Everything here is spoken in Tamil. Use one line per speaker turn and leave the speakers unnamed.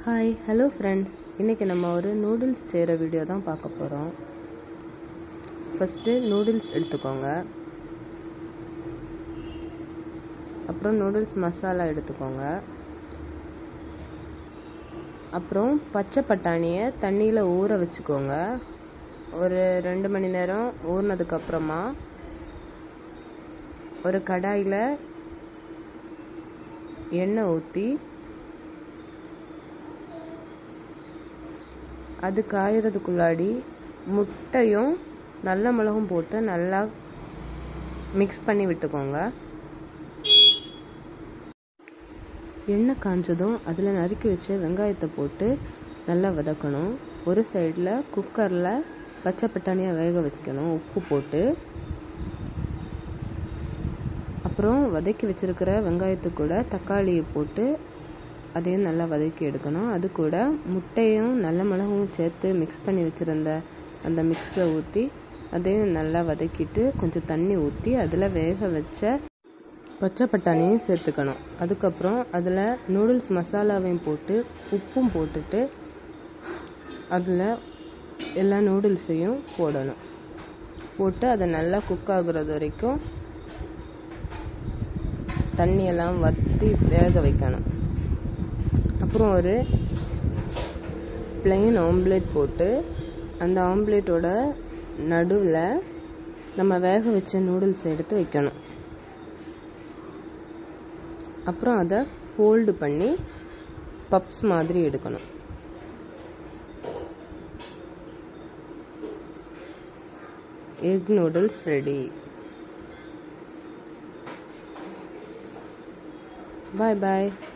ஹாய் ஹலோ ஃப்ரெண்ட்ஸ் இன்றைக்கி நம்ம ஒரு நூடுல்ஸ் செய்கிற வீடியோ தான் பார்க்க போகிறோம் ஃபஸ்ட்டு நூடுல்ஸ் எடுத்துக்கோங்க அப்புறம் நூடுல்ஸ் மசாலா எடுத்துக்கோங்க அப்புறம் பச்சை பட்டாணியை தண்ணியில் ஊற வச்சுக்கோங்க ஒரு ரெண்டு மணி நேரம் ஊறினதுக்கப்புறமா ஒரு கடாயில் எண்ணெய் ஊற்றி அது காயறதுக்குள்ளாடி முட்டையும் நல்ல மிளகும் போட்டு நல்லா மிக்ஸ் பண்ணி விட்டுக்கோங்க எண்ணெய் காஞ்சதும் அதில் நறுக்கி வச்ச வெங்காயத்தை போட்டு நல்லா வதக்கணும் ஒரு சைடில் குக்கரில் பச்சை பட்டாணியை வேக வைக்கணும் உப்பு போட்டு அப்புறம் வதக்கி வச்சிருக்கிற வெங்காயத்து கூட தக்காளியை போட்டு அதையும் நல்லா வதக்கி எடுக்கணும் அது கூட முட்டையும் நல்ல மிளகும் சேர்த்து மிக்ஸ் பண்ணி வச்சுருந்த அந்த மிக்ஸில் ஊற்றி அதையும் நல்லா வதக்கிட்டு கொஞ்சம் தண்ணி ஊற்றி அதில் வேக வச்ச பச்சை பட்டாணியும் சேர்த்துக்கணும் அதுக்கப்புறம் அதில் நூடுல்ஸ் மசாலாவையும் போட்டு உப்பும் போட்டுட்டு அதில் எல்லா நூடுல்ஸையும் போடணும் போட்டு அதை நல்லா குக் ஆகுறது வரைக்கும் தண்ணியெல்லாம் வற்றி வேக வைக்கணும் அப்புறம் ஒரு பிளெயின் ஆம்லேட் போட்டு அந்த ஆம்லேட்டோட நடுவில் நம்ம வேக வச்ச நூடுல்ஸ் எடுத்து வைக்கணும் அப்புறம் அதை ஃபோல்டு பண்ணி பப்ஸ் மாதிரி எடுக்கணும் எக் நூடுல்ஸ் ரெடி பாய் பாய்